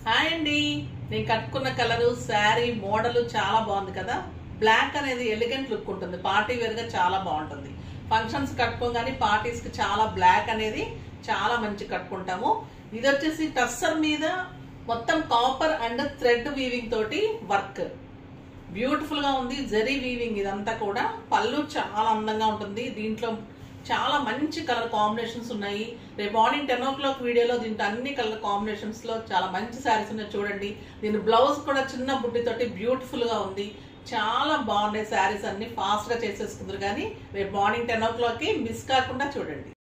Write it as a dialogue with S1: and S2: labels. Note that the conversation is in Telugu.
S1: హాయ్ అండి నేను కట్టుకున్న కలరు శారీ మోడల్ చాలా బాగుంది కదా బ్లాక్ అనేది ఎలిగెంట్ లుక్ ఉంటుంది పార్టీ వేర్ గా చాలా బాగుంటుంది ఫంక్షన్స్ కట్టుకోగానే పార్టీస్ కి చాలా బ్లాక్ అనేది చాలా మంచి కట్టుకుంటాము ఇది వచ్చేసి టస్సర్ మీద మొత్తం కాపర్ అండ్ థ్రెడ్ వీవింగ్ తోటి వర్క్ బ్యూటిఫుల్ గా ఉంది జరీ వీవింగ్ ఇదంతా కూడా పళ్ళు చాలా అందంగా ఉంటుంది దీంట్లో చాలా మంచి కలర్ కాంబినేషన్స్ ఉన్నాయి రేపు మార్నింగ్ టెన్ ఓ క్లాక్ వీడియోలో దీంట్లో అన్ని కలర్ కాంబినేషన్స్ లో చాలా మంచి శారీస్ ఉన్నాయి చూడండి దీని బ్లౌజ్ కూడా చిన్న బుడ్డితోటి బ్యూటిఫుల్ గా ఉంది చాలా బాగున్నాయి శారీస్ అన్ని ఫాస్ట్ గా చేసేసుకుందరు కానీ రేపు మార్నింగ్ టెన్ ఓ క్లాక్ కి మిస్ కాకుండా చూడండి